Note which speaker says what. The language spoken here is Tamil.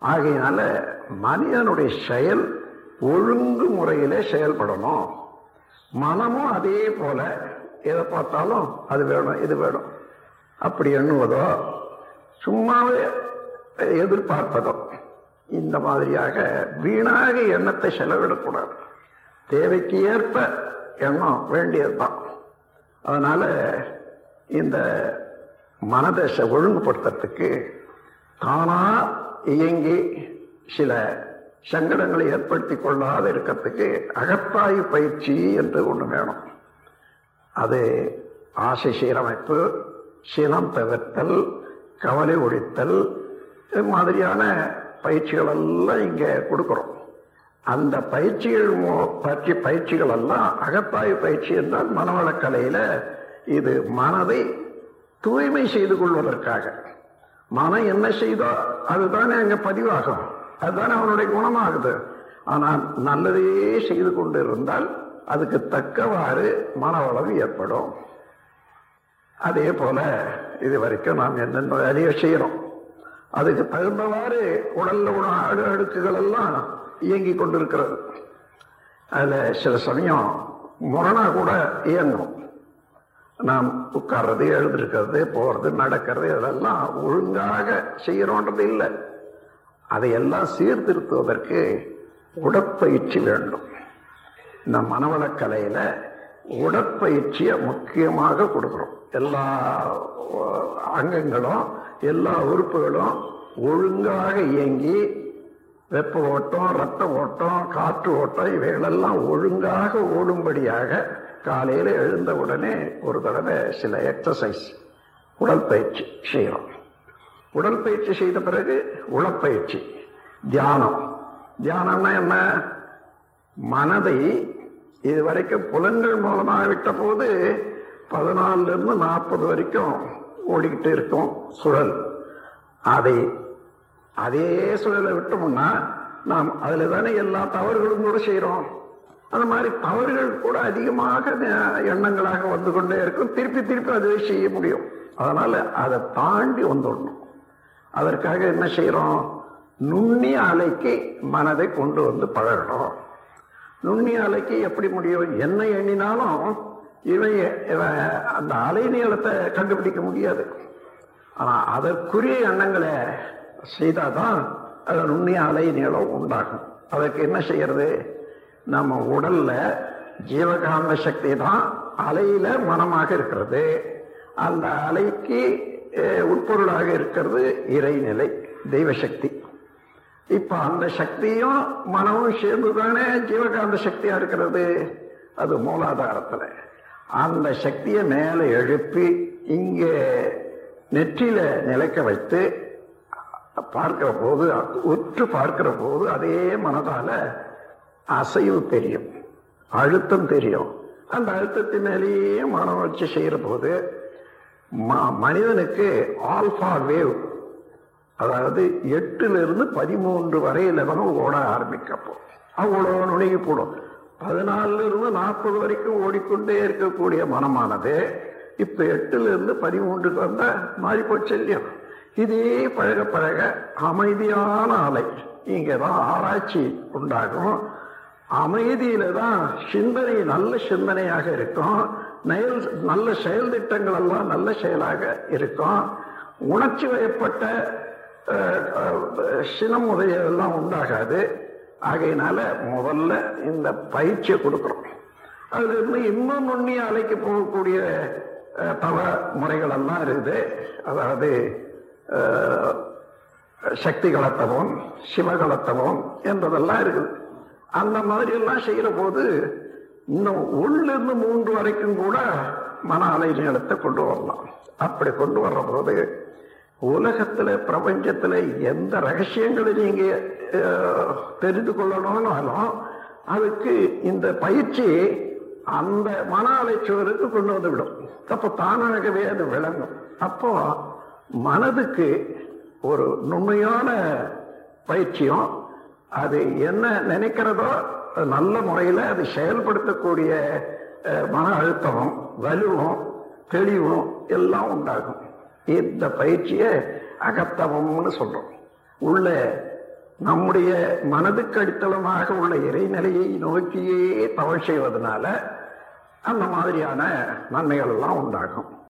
Speaker 1: ஆகையினால மனிதனுடைய செயல் ஒழுங்கு முறையிலே செயல்படணும் மனமும் அதே போல எதை பார்த்தாலும் அது வேணும் இது வேணும் அப்படி எண்ணுவதோ சும்மாவே எதிர்பார்ப்பதோ இந்த மாதிரியாக வீணாக எண்ணத்தை செலவிடக்கூடாது தேவைக்கு ஏற்ப எண்ணம் வேண்டியதுதான் அதனால இந்த மனதை செ- ஒழுங்குபடுத்துறதுக்கு தானா இயங்கி சில சங்கடங்களை ஏற்படுத்தி கொள்ளாத இருக்கிறதுக்கு அகத்தாய்வு பயிற்சி என்று ஒன்று வேணும் அது ஆசை சீரமைப்பு சினம் தவிர்த்தல் கவலை ஒழித்தல் இது மாதிரியான பயிற்சிகள் எல்லாம் இங்கே கொடுக்குறோம் அந்த பயிற்சிகள் மூ- பற்றி பயிற்சிகள் எல்லாம் அகத்தாய்வு பயிற்சி என்றால் மனவளக்கலையில இது மனதை தூய்மை செய்து கொள்வதற்காக மனம் என்ன செய்தோ அதுதானே அங்க பதிவாகும் அதுதானே அவனுடைய குணமாகுது ஆனால் நல்லதையே செய்து கொண்டு இருந்தால் அதுக்கு தக்கவாறு மனவளவு ஏற்படும் அதே போல இது வரைக்கும் நாம் என்னென்ன வேலையை செய்யறோம் அதுக்கு தகுந்தவாறு உடல்ல உள்ள அடு அடுக்குகள் எல்லாம் இயங்கி கொண்டிருக்கிறது அதுல சில சமயம் முரணா கூட இயங்கும் நாம் உட்கார்றது எழுந்திருக்கிறது போறது நடக்கிறது இதெல்லாம் ஒழுங்காக செய்யறோன்றது இல்லை அதையெல்லாம் சீர்திருத்துவதற்கு உடற்பயிற்சி வேண்டும் இந்த மனவளக்கலையில உடற்பயிற்சியை முக்கியமாக கொடுக்கிறோம் எல்லா அஹ், அங்கங்களும் எல்லா உறுப்புகளும் ஒழுங்காக இயங்கி வெப்ப ஓட்டம் ரத்த ஓட்டம் காற்று ஓட்டம் இவைகளெல்லாம் ஒழுங்காக ஓடும்படியாக காலையில் எழுந்த உடனே ஒரு தடவை சில எக்ஸசைஸ் உடற்பயிற்சி செய்கிறோம் உடற்பயிற்சி செய்த பிறகு உளப்பயிற்சி தியானம் தியானம்னா என்ன மனதை இதுவரைக்கும் புலன்கள் மூலமாக விட்ட போது பதினாலுல இருந்து நாற்பது வரைக்கும் ஓடிக்கிட்டு இருக்கும் சுழல் அதை அதே சுழலை விட்டோம்னா நாம் அதுல தானே எல்லா தவறுகளும் கூட செய்றோம் அந்த மாதிரி தவறுகள் கூட அதிகமாக அஹ், எண்ணங்களாக வந்து கொண்டே இருக்கும் திருப்பி திருப்பி அதுவே செய்ய முடியும் அதனால அதை தாண்டி வந்துடணும் அதற்காக என்ன செய்றோம் நுண்ணிய அலைக்கு மனதை கொண்டு வந்து பழகணும் நுண்ணிய அலைக்கு எப்படி முடியும் என்ன எண்ணினாலும் இவன் இவன் அந்த அலை நீளத்தை கண்டுபிடிக்க முடியாது ஆனா அதற்குரிய எண்ணங்களை செய்தாதான் அது நுண்ணிய அலை நீளம் உண்டாகும் அதற்கு என்ன செய்யறது நம்ம உடல்ல ஜீவகாந்த சக்தி தான் அலையில மனமாக இருக்கிறது அந்த அலைக்கு அஹ், உட்பொருளாக இருக்கிறது இறைநிலை தெய்வ சக்தி இப்ப அந்த சக்தியும் மனமும் சேர்ந்துதானே ஜீவகாந்த சக்தியா இருக்கிறது அது மூலாதாரத்துல அந்த சக்தியை மேல எழுப்பி இங்கே நெற்றியில நிலைக்க வைத்து பார்க்கிற போது உற்று பார்க்கிற போது அதே மனதால அசைவு தெரியும் அழுத்தம் தெரியும் அந்த அழுத்தத்தின் மேலேயே மனம் வச்சு செய்யற போது ம- மனிதனுக்கு ஆல்பா வேவ் அதாவது எட்டுல இருந்து பதிமூன்று வரையில தான் ஓட ஆரம்பிக்கப்போ அவ்வளோ நுணுகி போடும் பதினாலுல இருந்து நாற்பது வரைக்கும் ஓடிக்கொண்டே இருக்கக்கூடிய மனமானது இப்ப எட்டுல இருந்து பதிமூன்றுக்கு வந்தா மாறி போச்சு இல்லையா இதே பழக பழக அமைதியான அலை இங்கதான் ஆராய்ச்சி உண்டாகும் அமைதியில தான் சிந்தனை நல்ல சிந்தனையாக இருக்கும் நயல் நல்ல செயல் திட்டங்கள் எல்லாம் நல்ல செயலாக இருக்கும் உணர்ச்சி வயப்பட்ட அஹ், அஹ், சினம் உதயெல்லாம் உண்டாகாது ஆகையினால முதல்ல இந்த பயிற்சியை கொடுக்குறோம் அதுல இருந்து இன்னும் நுண்ணிய அலைக்கு போகக்கூடிய அஹ், தவ முறைகள் எல்லாம் இருக்குது அதாவது அஹ், சக்தி கலத்தவம் சிவகலத்தவம் என்பதெல்லாம் இருக்குது அந்த மாதிரி எல்லாம் செய்யற போது இன்னும் ஒன்றிலிருந்து மூன்று வரைக்கும் கூட மன அலை நீளத்தை கொண்டு வரலாம் அப்படி கொண்டு வர்ற போது உலகத்துல பிரபஞ்சத்துல எந்த ரகசியங்களை நீங்க அஹ், தெரிந்து கொள்ளணும்னாலும் அதுக்கு இந்த பயிற்சி அந்த மன அலைச்சுவருக்கு கொண்டு வந்து விடும் அப்ப தானாகவே அது விளங்கும் அப்போ மனதுக்கு ஒரு நுண்மையான பயிற்சியும் அது என்ன நினைக்கிறதோ அது நல்ல முறையில் அது செயல்படுத்தக்கூடிய அஹ், மன அழுத்தமும் வலுவும் தெளிவும் எல்லாம் உண்டாகும் இந்த பயிற்சியை அகத்தவம்னு சொல்றோம் உள்ள நம்முடைய மனதுக்கு அடித்தளமாக உள்ள இறைநிலையை நோக்கியே தவறு செய்வதனால அந்த மாதிரியான நன்மைகள் எல்லாம் உண்டாகும்